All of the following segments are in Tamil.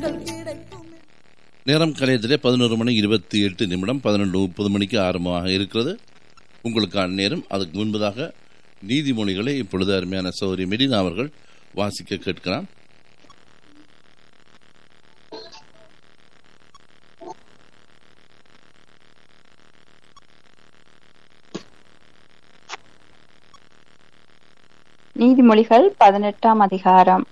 வரங்கள் கிடைக்கும் நேரம் கலையத்திலே பதினோரு மணி இருபத்தி எட்டு நிமிடம் பதினொன்று முப்பது மணிக்கு ஆரம்பமாக இருக்கிறது உங்களுக்கான நேரம் அதுக்கு முன்பதாக நீதிமொழிகளை இப்பொழுது அருமையான சௌரி மெடினா அவர்கள் வாசிக்க கேட்கலாம் நீதிமொழிகள் பதினெட்டாம் அதிகாரம்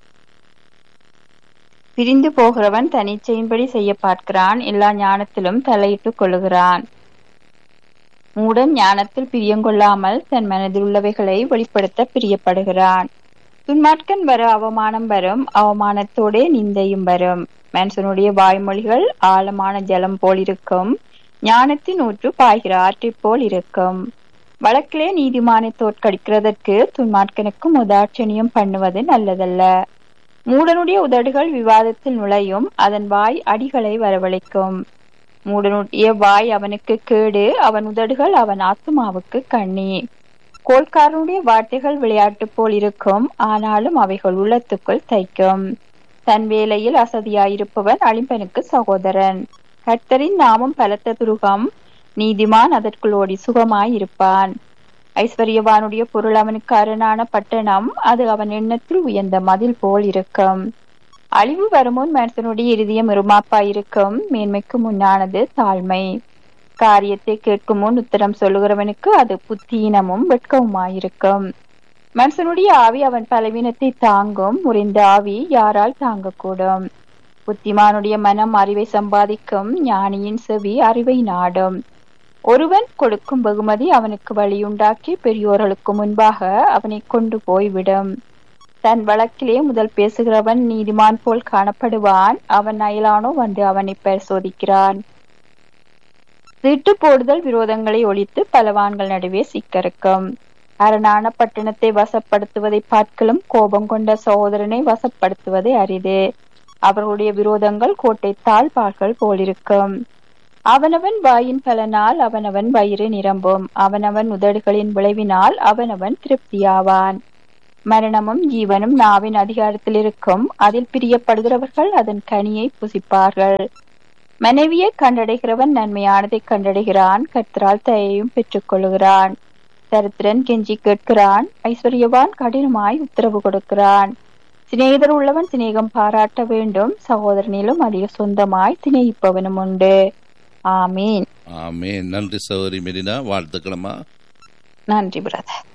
பிரிந்து போகிறவன் தனிச்சையின்படி செய்ய பார்க்கிறான் எல்லா ஞானத்திலும் தலையிட்டுக் கொள்ளுகிறான் மூடன் ஞானத்தில் பிரியங்கொள்ளாமல் தன் மனதில் உள்ளவைகளை வெளிப்படுத்த பிரியப்படுகிறான் துன்மார்க்கன் வர அவமானம் வரும் அவமானத்தோடே நிந்தையும் வரும் மனுஷனுடைய வாய்மொழிகள் ஆழமான ஜலம் போல் இருக்கும் ஞானத்தின் ஊற்று பாய்கிற ஆற்றைப் போல் இருக்கும் வழக்கிலே நீதிமானை தோற்கடிக்கிறதற்கு துன்மார்க்கனுக்கும் உதாட்சணியம் பண்ணுவது நல்லதல்ல மூடனுடைய உதடுகள் விவாதத்தில் நுழையும் அதன் வாய் அடிகளை வரவழைக்கும் மூடனுடைய வாய் அவனுக்கு கேடு அவன் உதடுகள் அவன் ஆத்துமாவுக்கு கண்ணி கோல்காரனுடைய வார்த்தைகள் விளையாட்டு போல் இருக்கும் ஆனாலும் அவைகள் உள்ளத்துக்குள் தைக்கும் தன் வேலையில் அசதியாயிருப்பவன் அழிம்பனுக்கு சகோதரன் கர்த்தரின் நாமம் பலத்த துருகம் நீதிமான் அதற்குள் ஓடி சுகமாயிருப்பான் ஐஸ்வர்யவானுடைய பொருள் அவனுக்கு அரணான பட்டணம் அது அவன் எண்ணத்தில் உயர்ந்த மதில் போல் இருக்கும் அழிவு வருமுன் மனுஷனுடைய இருதயம் இருமாப்பாயிருக்கும் மேன்மைக்கு முன்னானது தாழ்மை காரியத்தை கேட்கும் முன் உத்தரம் சொல்லுகிறவனுக்கு அது புத்தீனமும் வெட்கவுமாயிருக்கும் மனுஷனுடைய ஆவி அவன் பலவீனத்தை தாங்கும் முறிந்த ஆவி யாரால் தாங்கக்கூடும் புத்திமானுடைய மனம் அறிவை சம்பாதிக்கும் ஞானியின் செவி அறிவை நாடும் ஒருவன் கொடுக்கும் வெகுமதி அவனுக்கு வழியுண்டாக்கி பெரியோர்களுக்கு முன்பாக அவனை கொண்டு போய்விடும் தன் வழக்கிலே முதல் பேசுகிறவன் நீதிமான் போல் காணப்படுவான் அவன் அயலானோ வந்து அவனை பரிசோதிக்கிறான் சீட்டு போடுதல் விரோதங்களை ஒழித்து பலவான்கள் நடுவே சிக்கறுக்கும் அரணான பட்டணத்தை வசப்படுத்துவதை பார்க்கலும் கோபம் கொண்ட சகோதரனை வசப்படுத்துவதை அரிது அவர்களுடைய விரோதங்கள் கோட்டை தாழ்பார்கள் போலிருக்கும் அவனவன் வாயின் பலனால் அவனவன் வயிறு நிரம்பும் அவனவன் உதடுகளின் விளைவினால் அவனவன் திருப்தியாவான் மரணமும் ஜீவனும் நாவின் அதிகாரத்தில் இருக்கும் அதில் பிரியப்படுகிறவர்கள் அதன் கனியை புசிப்பார்கள் மனைவியை கண்டடைகிறவன் நன்மையானதை கண்டடைகிறான் கர்த்தரால் தயையும் பெற்றுக் கொள்கிறான் தரித்திரன் கெஞ்சி கேட்கிறான் ஐஸ்வர்யவான் கடினமாய் உத்தரவு கொடுக்கிறான் சிநேகிதர் உள்ளவன் சிநேகம் பாராட்ட வேண்டும் சகோதரனிலும் அதிக சொந்தமாய் திணையிப்பவனும் உண்டு ஆமீன் ஆமே நன்றி சௌரி மெரினா வாழ்த்துக்களம்மா நன்றி பிரதர்